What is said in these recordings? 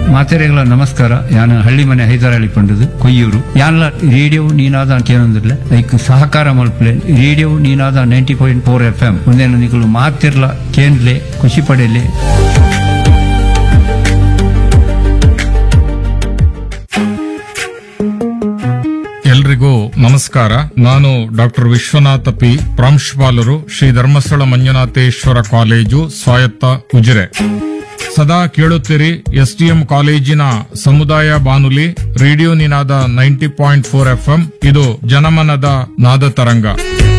ಮಾತೆರೆಗಳ ನಮಸ್ಕಾರ ಯಾನ ಹಳ್ಳಿ ಮನೆ ಹೈದರಾಳಿ ಪಂಡದು ಕೊಯ್ಯೂರು ಯಾನ್ಲ ರೇಡಿಯೋ ನೀನಾದ ಕೇನೊಂದಿಲ್ಲ ಐಕ್ ಸಹಕಾರ ಮಲ್ಪಲೆ radio Ninada ninety point four F M ಒಂದೇನು ನಿಗಳು ಮಾತಿರ್ಲ ಕೇಂದ್ಲೆ ಖುಷಿ ಪಡೆಯಲಿ ಎಲ್ರಿಗೂ ನಮಸ್ಕಾರ ನಾನು ಡಾಕ್ಟರ್ ವಿಶ್ವನಾಥ ಪಿ ಪ್ರಾಂಶುಪಾಲರು ಶ್ರೀ ಧರ್ಮಸ್ಥಳ ಮಂಜುನಾಥೇಶ್ವರ ಕಾಲೇಜು ಸ್ವಾಯತ್ತ ಉಜಿರೆ ಸದಾ ಕೇಳುತ್ತೀರಿ ಎಸ್ಟಿಎಂ ಕಾಲೇಜಿನ ಸಮುದಾಯ ಬಾನುಲಿ radio Ninada ninety point four FM ಇದು ಜನಮನದ ನಾದ ತರಂಗ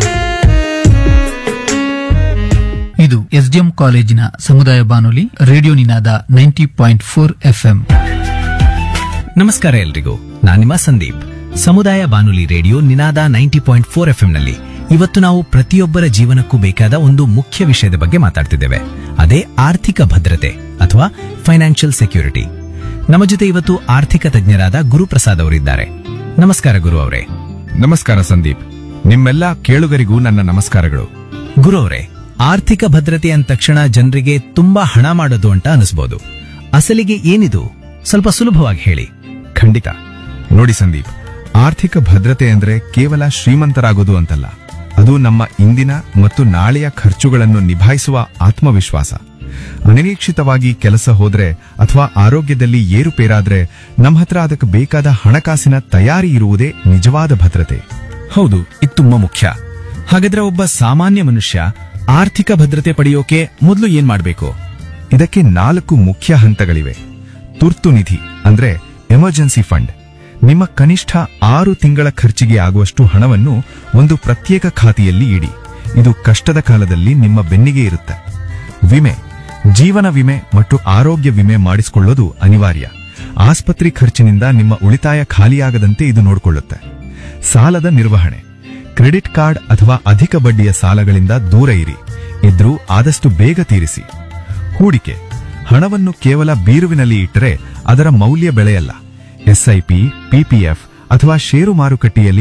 ಇದು ಎಸ್ಡಿಎಂ ಕಾಲೇಜಿನ ಸಮುದಾಯ ಬಾನುಲಿ radio Ninada ninety point four FM ನಮಸ್ಕಾರ ಎಲ್ರಿಗೂ ನಾನು ನಿಮ್ಮ ಸಂದೀಪ್ ಸಮುದಾಯ ಬಾನುಲಿ radio Ninada ninety point four F ನಲ್ಲಿ ಇವತ್ತು ನಾವು ಪ್ರತಿಯೊಬ್ಬರ ಜೀವನಕ್ಕೂ ಬೇಕಾದ ಒಂದು ಮುಖ್ಯ ವಿಷಯದ ಬಗ್ಗೆ ಮಾತಾಡ್ತಿದ್ದೇವೆ ಅದೇ ಆರ್ಥಿಕ ಭದ್ರತೆ ಅಥವಾ ಫೈನಾನ್ಷಿಯಲ್ ಸೆಕ್ಯೂರಿಟಿ ನಮ್ಮ ಜೊತೆ ಇವತ್ತು ಆರ್ಥಿಕ ತಜ್ಞರಾದ ಗುರುಪ್ರಸಾದ್ ಅವರಿದ್ದಾರೆ ನಮಸ್ಕಾರ ಗುರು ಅವರೇ ನಮಸ್ಕಾರ ಸಂದೀಪ್ ನಿಮ್ಮೆಲ್ಲ ಕೇಳುಗರಿಗೂ ನನ್ನ ನಮಸ್ಕಾರಗಳು ಗುರು ಅವರೇ ಆರ್ಥಿಕ ಭದ್ರತೆ ಅಂದ ತಕ್ಷಣ ಜನರಿಗೆ ತುಂಬಾ ಹಣ ಮಾಡೋದು ಅಂತ ಅನಿಸ್ಬೋದು ಅಸಲಿಗೆ ಏನಿದು ಸ್ವಲ್ಪ ಸುಲಭವಾಗಿ ಹೇಳಿ ಖಂಡಿತ ನೋಡಿ ಸಂದೀಪ್ ಆರ್ಥಿಕ ಭದ್ರತೆ ಅಂದ್ರೆ ಕೇವಲ ಶ್ರೀಮಂತರಾಗೋದು ಅಂತಲ್ಲ ಅದು ನಮ್ಮ ಇಂದಿನ ಮತ್ತು ನಾಳೆಯ ಖರ್ಚುಗಳನ್ನು ನಿಭಾಯಿಸುವ ಆತ್ಮವಿಶ್ವಾಸ ಅನಿರೀಕ್ಷಿತವಾಗಿ ಕೆಲಸ ಹೋದ್ರೆ ಅಥವಾ ಆರೋಗ್ಯದಲ್ಲಿ ಏರುಪೇರಾದ್ರೆ ನಮ್ಮ ಹತ್ರ ಅದಕ್ಕೆ ಬೇಕಾದ ಹಣಕಾಸಿನ ತಯಾರಿ ಇರುವುದೇ ನಿಜವಾದ ಭದ್ರತೆ ಹೌದು ಇದು ತುಂಬಾ ಮುಖ್ಯ ಹಾಗಾದ್ರೆ ಒಬ್ಬ ಸಾಮಾನ್ಯ ಮನುಷ್ಯ ಆರ್ಥಿಕ ಭದ್ರತೆ ಪಡೆಯೋಕೆ ಮೊದಲು ಏನ್ ಮಾಡ್ಬೇಕು ಇದಕ್ಕೆ ನಾಲ್ಕು ಮುಖ್ಯ ಹಂತಗಳಿವೆ ತುರ್ತು ನಿಧಿ ಅಂದ್ರೆ ಎಮರ್ಜೆನ್ಸಿ ಫಂಡ್ ನಿಮ್ಮ ಕನಿಷ್ಠ ಆರು ತಿಂಗಳ ಖರ್ಚಿಗೆ ಆಗುವಷ್ಟು ಹಣವನ್ನು ಒಂದು ಪ್ರತ್ಯೇಕ ಖಾತೆಯಲ್ಲಿ ಇಡಿ ಇದು ಕಷ್ಟದ ಕಾಲದಲ್ಲಿ ನಿಮ್ಮ ಬೆನ್ನಿಗೆ ಇರುತ್ತೆ ವಿಮೆ ಜೀವನ ವಿಮೆ ಮತ್ತು ಆರೋಗ್ಯ ವಿಮೆ ಮಾಡಿಸಿಕೊಳ್ಳೋದು ಅನಿವಾರ್ಯ ಆಸ್ಪತ್ರೆ ಖರ್ಚಿನಿಂದ ನಿಮ್ಮ ಉಳಿತಾಯ ಖಾಲಿಯಾಗದಂತೆ ಇದು ನೋಡಿಕೊಳ್ಳುತ್ತೆ ಸಾಲದ ನಿರ್ವಹಣೆ ಕ್ರೆಡಿಟ್ ಕಾರ್ಡ್ ಅಥವಾ ಅಧಿಕ ಬಡ್ಡಿಯ ಸಾಲಗಳಿಂದ ದೂರ ಇರಿ ಇದ್ರೂ ಆದಷ್ಟು ಬೇಗ ತೀರಿಸಿ ಹೂಡಿಕೆ ಹಣವನ್ನು ಕೇವಲ ಬೀರುವಿನಲ್ಲಿ ಇಟ್ಟರೆ ಅದರ ಮೌಲ್ಯ ಬೆಳೆಯಲ್ಲ ಎಸ್ಐಪಿ ಪಿಪಿಎಫ್ ಅಥವಾ ಷೇರು ಮಾರುಕಟ್ಟೆಯಲ್ಲಿ